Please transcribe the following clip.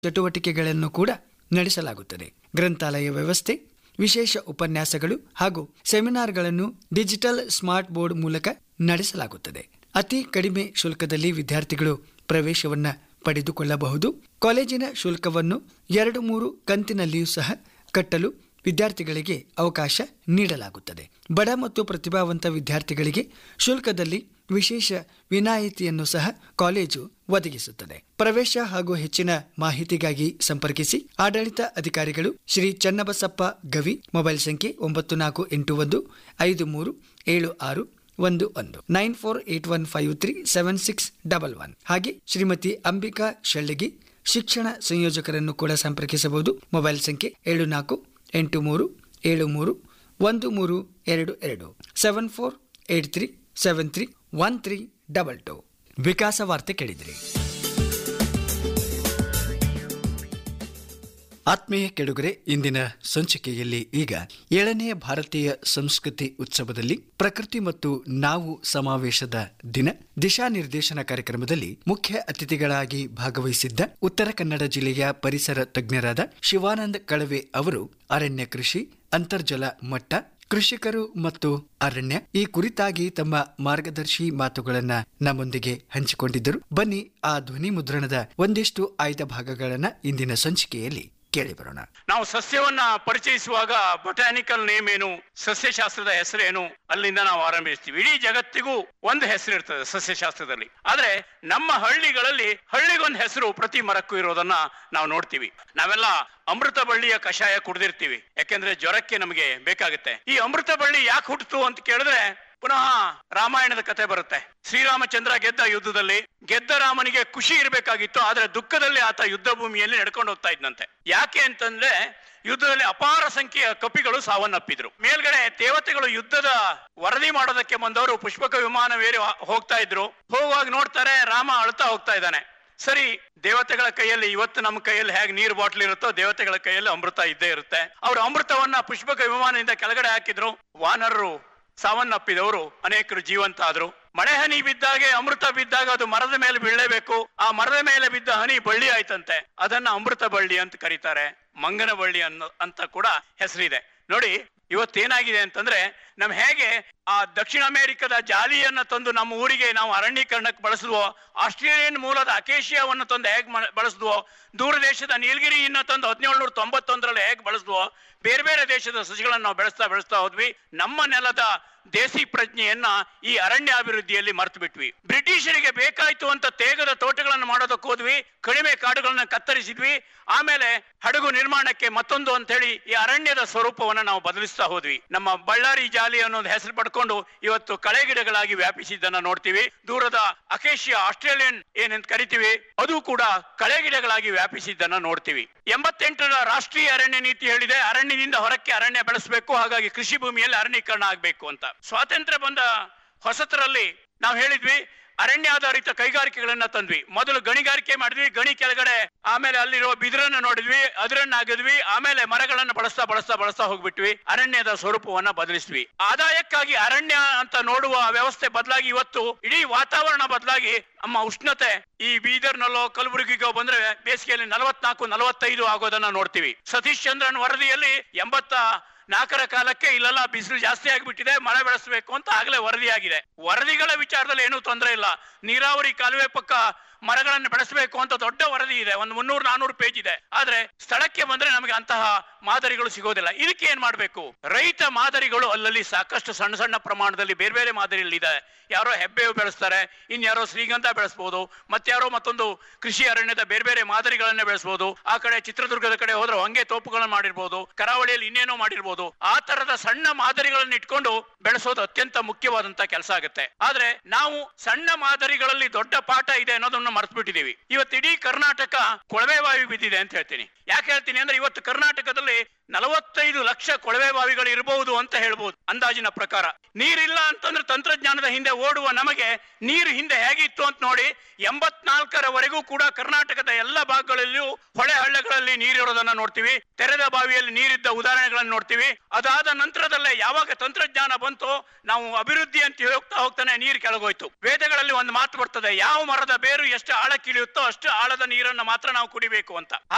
ಚಟುವಟಿಕೆಗಳನ್ನು ಕೂಡ ನಡೆಸಲಾಗುತ್ತದೆ ಗ್ರಂಥಾಲಯ ವ್ಯವಸ್ಥೆ ವಿಶೇಷ ಉಪನ್ಯಾಸಗಳು ಹಾಗೂ ಸೆಮಿನಾರ್ಗಳನ್ನು ಡಿಜಿಟಲ್ ಸ್ಮಾರ್ಟ್ ಬೋರ್ಡ್ ಮೂಲಕ ನಡೆಸಲಾಗುತ್ತದೆ ಅತಿ ಕಡಿಮೆ ಶುಲ್ಕದಲ್ಲಿ ವಿದ್ಯಾರ್ಥಿಗಳು ಪ್ರವೇಶವನ್ನ ಪಡೆದುಕೊಳ್ಳಬಹುದು ಕಾಲೇಜಿನ ಶುಲ್ಕವನ್ನು ಎರಡು ಮೂರು ಕಂತಿನಲ್ಲಿಯೂ ಸಹ ಕಟ್ಟಲು ವಿದ್ಯಾರ್ಥಿಗಳಿಗೆ ಅವಕಾಶ ನೀಡಲಾಗುತ್ತದೆ ಬಡ ಮತ್ತು ಪ್ರತಿಭಾವಂತ ವಿದ್ಯಾರ್ಥಿಗಳಿಗೆ ಶುಲ್ಕದಲ್ಲಿ ವಿಶೇಷ ವಿನಾಯಿತಿಯನ್ನು ಸಹ ಕಾಲೇಜು ಒದಗಿಸುತ್ತದೆ ಪ್ರವೇಶ ಹಾಗೂ ಹೆಚ್ಚಿನ ಮಾಹಿತಿಗಾಗಿ ಸಂಪರ್ಕಿಸಿ ಆಡಳಿತ ಅಧಿಕಾರಿಗಳು ಶ್ರೀ ಚನ್ನಬಸಪ್ಪ ಗವಿ ಮೊಬೈಲ್ ಸಂಖ್ಯೆ ಒಂಬತ್ತು ನಾಲ್ಕು ಎಂಟು ಒಂದು ಐದು ಮೂರು ಏಳು ಆರು ಒಂದು ಒಂದು nine four eight one five three seven six double one ಹಾಗೆ ಶ್ರೀಮತಿ ಅಂಬಿಕಾ ಶೆಳ್ಳಿಗಿ ಶಿಕ್ಷಣ ಸಂಯೋಜಕರನ್ನು ಕೂಡ ಸಂಪರ್ಕಿಸಬಹುದು ಮೊಬೈಲ್ ಸಂಖ್ಯೆ ಏಳು ನಾಲ್ಕು ಎಂಟು ಮೂರು ಏಳು ಮೂರು ಒಂದು ಮೂರು ಎರಡು ಎರಡು seven four eight three seven three one three double two ವಿಕಾಸ ವಾರ್ತೆ ಕೇಳಿದ್ರಿ ಆತ್ಮೀಯ ಕೆಡುಗರೆ ಇಂದಿನ ಸಂಚಿಕೆಯಲ್ಲಿ ಈಗ ಏಳನೆಯ ಭಾರತೀಯ ಸಂಸ್ಕೃತಿ ಉತ್ಸವದಲ್ಲಿ ಪ್ರಕೃತಿ ಮತ್ತು ನಾವು ಸಮಾವೇಶದ ದಿನ ದಿಶಾ ನಿರ್ದೇಶನ ಕಾರ್ಯಕ್ರಮದಲ್ಲಿ ಮುಖ್ಯ ಅತಿಥಿಗಳಾಗಿ ಭಾಗವಹಿಸಿದ್ದ ಉತ್ತರ ಕನ್ನಡ ಜಿಲ್ಲೆಯ ಪರಿಸರ ತಜ್ಞರಾದ ಶಿವಾನಂದ ಕಳವೆ ಅವರು ಅರಣ್ಯ ಕೃಷಿ ಅಂತರ್ಜಲ ಮಟ್ಟ ಕೃಷಿಕರು ಮತ್ತು ಅರಣ್ಯ ಈ ಕುರಿತಾಗಿ ತಮ್ಮ ಮಾರ್ಗದರ್ಶಿ ಮಾತುಗಳನ್ನ ನಮ್ಮೊಂದಿಗೆ ಹಂಚಿಕೊಂಡಿದ್ದರು ಬನ್ನಿ ಆ ಧ್ವನಿ ಮುದ್ರಣದ ಒಂದಿಷ್ಟು ಆಯ್ದ ಭಾಗಗಳನ್ನ ಇಂದಿನ ಸಂಚಿಕೆಯಲ್ಲಿ ಕೇಳಿ ಬರೋಣ ನಾವು ಸಸ್ಯವನ್ನ ಪರಿಚಯಿಸುವಾಗ ಬೊಟಾನಿಕಲ್ ನೇಮ್ ಏನು ಸಸ್ಯಶಾಸ್ತ್ರದ ಹೆಸರೇನು ಅಲ್ಲಿಂದ ನಾವು ಆರಂಭಿಸ್ತೀವಿ ಇಡೀ ಜಗತ್ತಿಗೂ ಒಂದು ಹೆಸರು ಇರ್ತದೆ ಸಸ್ಯಶಾಸ್ತ್ರದಲ್ಲಿ ಆದ್ರೆ ನಮ್ಮ ಹಳ್ಳಿಗಳಲ್ಲಿ ಹಳ್ಳಿಗೊಂದು ಹೆಸರು ಪ್ರತಿ ಮರಕ್ಕೂ ಇರೋದನ್ನ ನಾವು ನೋಡ್ತೀವಿ ನಾವೆಲ್ಲ ಅಮೃತ ಬಳ್ಳಿಯ ಕಷಾಯ ಕುಡ್ದಿರ್ತೀವಿ ಯಾಕೆಂದ್ರೆ ಜ್ವರಕ್ಕೆ ನಮಗೆ ಬೇಕಾಗುತ್ತೆ ಈ ಅಮೃತ ಬಳ್ಳಿ ಯಾಕೆ ಹುಟ್ಟಿತು ಅಂತ ಕೇಳಿದ್ರೆ ಪುನಃ ರಾಮಾಯಣದ ಕತೆ ಬರುತ್ತೆ ಶ್ರೀರಾಮಚಂದ್ರ ಗೆದ್ದ ಯುದ್ಧದಲ್ಲಿ ಗೆದ್ದ ರಾಮನಿಗೆ ಖುಷಿ ಇರಬೇಕಾಗಿತ್ತು ಆದ್ರೆ ದುಃಖದಲ್ಲಿ ಆತ ಯುದ್ಧ ಭೂಮಿಯಲ್ಲಿ ನಡ್ಕೊಂಡು ಹೋಗ್ತಾ ಇದ್ನಂತೆ ಯಾಕೆ ಅಂತಂದ್ರೆ ಯುದ್ಧದಲ್ಲಿ ಅಪಾರ ಸಂಖ್ಯೆಯ ಕಪಿಗಳು ಸಾವನ್ನಪ್ಪಿದ್ರು ಮೇಲ್ಗಡೆ ದೇವತೆಗಳು ಯುದ್ಧದ ವರದಿ ಮಾಡೋದಕ್ಕೆ ಬಂದವರು ಪುಷ್ಪಕ ವಿಮಾನವೇರಿ ಹೋಗ್ತಾ ಇದ್ರು ಹೋಗುವಾಗ ನೋಡ್ತಾರೆ ರಾಮ ಅಳ್ತಾ ಹೋಗ್ತಾ ಇದ್ದಾನೆ ಸರಿ ದೇವತೆಗಳ ಕೈಯಲ್ಲಿ ಇವತ್ತು ನಮ್ಮ ಕೈಯಲ್ಲಿ ಹೇಗೆ ನೀರು ಬಾಟ್ಲ್ ಇರುತ್ತೋ ದೇವತೆಗಳ ಕೈಯಲ್ಲಿ ಅಮೃತ ಇದ್ದೇ ಇರುತ್ತೆ ಅವರು ಅಮೃತವನ್ನ ಪುಷ್ಪಕ ವಿಮಾನದಿಂದ ಕೆಳಗಡೆ ಹಾಕಿದ್ರು ವಾನರರು ಸಾವನ್ನಪ್ಪಿದವರು ಅನೇಕರು ಜೀವಂತ ಆದ್ರು ಮಳೆ ಹನಿ ಬಿದ್ದಾಗೆ ಅಮೃತ ಬಿದ್ದಾಗ ಅದು ಮರದ ಮೇಲೆ ಬೀಳಲೇಬೇಕು ಆ ಮರದ ಮೇಲೆ ಬಿದ್ದ ಹನಿ ಬಳ್ಳಿ ಆಯ್ತಂತೆ ಅದನ್ನ ಅಮೃತ ಬಳ್ಳಿ ಅಂತ ಕರೀತಾರೆ ಮಂಗನ ಬಳ್ಳಿ ಅನ್ನೋ ಅಂತ ಕೂಡ ಹೆಸರಿದೆ ನೋಡಿ ಇವತ್ತೇನಾಗಿದೆ ಅಂತಂದ್ರೆ ನಮ್ ಹೇಗೆ ಆ ದಕ್ಷಿಣ ಅಮೆರಿಕದ ಜಾಲಿಯನ್ನ ತಂದು ನಮ್ಮ ಊರಿಗೆ ನಾವು ಅರಣ್ಯೀಕರಣಕ್ಕೆ ಬಳಸಿದ್ವೋ ಆಸ್ಟ್ರೇಲಿಯನ್ ಮೂಲದ ಅಕೇಶಿಯಾವನ್ನು ತಂದು ಹೇಗ್ ಮ- ಬಳಸಿದ್ವೋ ದೂರ ದೇಶದ ನೀಲಗಿರಿಯನ್ನ ತಂದು ಹದಿನೇಳುನೂರ ತೊಂಬತ್ತೊಂದರಲ್ಲಿ ಹೇಗ್ ಬಳಸಿದ್ವೋ ಬೇರೆ ಬೇರೆ ದೇಶದ ಸಸಿಗಳನ್ನು ನಾವು ಬೆಳೆಸ್ತಾ ಬೆಳೆಸ್ತಾ ಹೋದ್ವಿ ನಮ್ಮ ನೆಲದ ದೇಸಿ ಪ್ರಜ್ಞೆಯನ್ನ ಈ ಅರಣ್ಯ ಅಭಿವೃದ್ಧಿಯಲ್ಲಿ ಮರ್ತು ಬಿಟ್ವಿ ಬ್ರಿಟಿಷರಿಗೆ ಬೇಕಾಯ್ತು ಅಂತ ತೇಗದ ತೋಟಗಳನ್ನು ಮಾಡೋದಕ್ಕೆ ಹೋದ್ವಿ ಕಡಿಮೆ ಕಾಡುಗಳನ್ನ ಕತ್ತರಿಸಿದ್ವಿ ಆಮೇಲೆ ಹಡಗು ನಿರ್ಮಾಣಕ್ಕೆ ಮತ್ತೊಂದು ಅಂತ ಹೇಳಿ ಈ ಅರಣ್ಯದ ಸ್ವರೂಪವನ್ನ ನಾವು ಬದಲಿಸ್ತಾ ಹೋದ್ವಿ ನಮ್ಮ ಬಳ್ಳಾರಿ ಜಾಲಿ ಅನ್ನೋದು ಹೆಸರು ಪಡ್ಕೊಂಡು ಇವತ್ತು ಕಳೆ ಗಿಡಗಳಾಗಿ ವ್ಯಾಪಿಸಿದ್ದನ್ನ ನೋಡ್ತೀವಿ ದೂರದ ಅಕೇಶಿಯಾ ಆಸ್ಟ್ರೇಲಿಯನ್ ಏನಂತ ಕರಿತೀವಿ ಅದು ಕೂಡ ಕಳೆ ಗಿಡಗಳಾಗಿ ವ್ಯಾಪಿಸಿದ್ದನ್ನ ನೋಡ್ತೀವಿ ಎಂಬತ್ತೆಂಟರ ರಾಷ್ಟ್ರೀಯ ಅರಣ್ಯ ನೀತಿ ಹೇಳಿದೆ ಅರಣ್ಯದಿಂದ ಹೊರಕ್ಕೆ ಅರಣ್ಯ ಬೆಳೆಸಬೇಕು ಹಾಗಾಗಿ ಕೃಷಿ ಭೂಮಿಯಲ್ಲಿ ಅರಣ್ಯೀಕರಣ ಆಗ್ಬೇಕು ಅಂತ ಸ್ವಾತಂತ್ರ್ಯ ಬಂದ ಹೊಸತರಲ್ಲಿ ನಾವು ಹೇಳಿದ್ವಿ ಅರಣ್ಯಾಧಾರಿತ ಕೈಗಾರಿಕೆಗಳನ್ನ ತಂದ್ವಿ ಮೊದಲು ಗಣಿಗಾರಿಕೆ ಮಾಡಿದ್ವಿ ಗಣಿ ಕೆಳಗಡೆ ಆಮೇಲೆ ಅಲ್ಲಿರೋ ಬಿದಿರನ್ನ ನೋಡಿದ್ವಿ ಅದರನ್ನ ಆಗಿದ್ವಿ ಆಮೇಲೆ ಮರಗಳನ್ನ ಬಳಸ್ತಾ ಬಳಸ್ತಾ ಬಳಸ್ತಾ ಹೋಗ್ಬಿಟ್ವಿ ಅರಣ್ಯದ ಸ್ವರೂಪವನ್ನ ಬದಲಿಸಿದ್ವಿ ಆದಾಯಕ್ಕಾಗಿ ಅರಣ್ಯ ಅಂತ ನೋಡುವ ವ್ಯವಸ್ಥೆ ಬದಲಾಗಿ ಇವತ್ತು ಇಡೀ ವಾತಾವರಣ ಬದಲಾಗಿ ನಮ್ಮ ಉಷ್ಣತೆ ಈ ಬೀದರ್ನಲ್ಲೋ ಕಲಬುರಗಿಗೋ ಬಂದ್ರೆ ಬೇಸಿಗೆಯಲ್ಲಿ ನಲವತ್ನಾಲ್ಕು ನಲವತ್ತೈದು ಆಗೋದನ್ನ ನೋಡ್ತೀವಿ ಸತೀಶ್ ಚಂದ್ರನ್ ವರದಿಯಲ್ಲಿ ಎಂಬತ್ತ ನಾಲ್ಕರ ಕಾಲಕ್ಕೆ ಇಲ್ಲೆಲ್ಲ ಬಿಸಿಲು ಜಾಸ್ತಿ ಆಗಿಬಿಟ್ಟಿದೆ ಮಳೆ ಬೆಳೆಸಬೇಕು ಅಂತ ಆಗ್ಲೇ ವರದಿಯಾಗಿದೆ ವರದಿಗಳ ವಿಚಾರದಲ್ಲಿ ಏನೂ ತೊಂದರೆ ಇಲ್ಲ ನೀರಾವರಿ ಕಾಲುವೆ ಪಕ್ಕ ಮರಗಳನ್ನು ಬೆಳೆಸಬೇಕು ಅಂತ ದೊಡ್ಡ ವರದಿ ಇದೆ ಒಂದು ಮುನ್ನೂರು ನಾನೂರು ಪೇಜ್ ಇದೆ ಆದ್ರೆ ಸ್ಥಳಕ್ಕೆ ಬಂದ್ರೆ ನಮಗೆ ಅಂತಹ ಮಾದರಿಗಳು ಸಿಗೋದಿಲ್ಲ ಇದಕ್ಕೆ ಏನ್ ಮಾಡ್ಬೇಕು ರೈತ ಮಾದರಿಗಳು ಅಲ್ಲಲ್ಲಿ ಸಾಕಷ್ಟು ಸಣ್ಣ ಸಣ್ಣ ಪ್ರಮಾಣದಲ್ಲಿ ಬೇರೆ ಬೇರೆ ಮಾದರಿಯಲ್ಲಿ ಇದೆ ಯಾರೋ ಹೆಬ್ಬೇವು ಬೆಳೆಸ್ತಾರೆ ಇನ್ಯಾರೋ ಶ್ರೀಗಂಧ ಬೆಳೆಸ್ಬೋದು ಮತ್ತಾರೋ ಮತ್ತೊಂದು ಕೃಷಿ ಅರಣ್ಯದ ಬೇರೆ ಬೇರೆ ಮಾದರಿಗಳನ್ನ ಬೆಳೆಸಬಹುದು ಆ ಕಡೆ ಚಿತ್ರದುರ್ಗದ ಕಡೆ ಹೋದ್ರೆ ಹೊಂಗೆ ತೋಪುಗಳನ್ನ ಮಾಡಿರ್ಬೋದು ಕರಾವಳಿಯಲ್ಲಿ ಇನ್ನೇನೋ ಮಾಡಿರ್ಬೋದು ಆ ತರದ ಸಣ್ಣ ಮಾದರಿಗಳನ್ನ ಇಟ್ಕೊಂಡು ಬೆಳೆಸೋದು ಅತ್ಯಂತ ಮುಖ್ಯವಾದಂತ ಕೆಲಸ ಆಗುತ್ತೆ ಆದ್ರೆ ನಾವು ಸಣ್ಣ ಮಾದರಿಗಳಲ್ಲಿ ದೊಡ್ಡ ಪಾಠ ಇದೆ ಅನ್ನೋದನ್ನ ಮರ್ತು ಬಿಟ್ಟಿದೀವಿ ಇವತ್ತು ಇಡೀ ಕರ್ನಾಟಕ ಕೊಳವೆ ಬಾವಿ ಬಿದ್ದಿದೆ ಅಂತ ಹೇಳ್ತೀನಿ ಯಾಕೆ ಹೇಳ್ತೀನಿ ಅಂದ್ರೆ ಇವತ್ತು ಕರ್ನಾಟಕದಲ್ಲಿ ನಲವತ್ತೈದು ಲಕ್ಷ ಕೊಳವೆ ಬಾವಿಗಳು ಇರಬಹುದು ಅಂತ ಹೇಳ್ಬೋದು ಅಂದಾಜಿನ ಪ್ರಕಾರ ನೀರಿಲ್ಲ ಅಂತಂದ್ರೆ ತಂತ್ರಜ್ಞಾನದ ಹಿಂದೆ ಓಡುವ ನಮಗೆ ನೀರು ಹಿಂದೆ ಹೇಗಿತ್ತು ಅಂತ ನೋಡಿ ಎಂಬತ್ನಾಲ್ಕರವರೆಗೂ ಕೂಡ ಕರ್ನಾಟಕದ ಎಲ್ಲ ಭಾಗಗಳಲ್ಲಿಯೂ ಹೊಳೆ ಹಳ್ಳಗಳಲ್ಲಿ ನೀರಿರೋದನ್ನ ನೋಡ್ತೀವಿ ತೆರೆದ ಬಾವಿಯಲ್ಲಿ ನೀರಿದ್ದ ಉದಾಹರಣೆಗಳನ್ನು ನೋಡ್ತೀವಿ ಅದಾದ ನಂತರದಲ್ಲೇ ಯಾವಾಗ ತಂತ್ರಜ್ಞಾನ ಬಂತೋ ನಾವು ಅಭಿವೃದ್ಧಿ ಅಂತ ಹೋಗ್ತಾ ಹೋಗ್ತಾನೆ ನೀರು ಕೆಳಗೋಯ್ತು ವೇದಗಳಲ್ಲಿ ಒಂದು ಮಾತು ಬರ್ತದೆ ಯಾವ ಮರದ ಬೇರು ಎಷ್ಟು ಆಳಕ್ಕಿಳಿಯುತ್ತೋ ಅಷ್ಟು ಆಳದ ನೀರನ್ನು ಮಾತ್ರ ನಾವು ಕುಡಿಬೇಕು ಅಂತ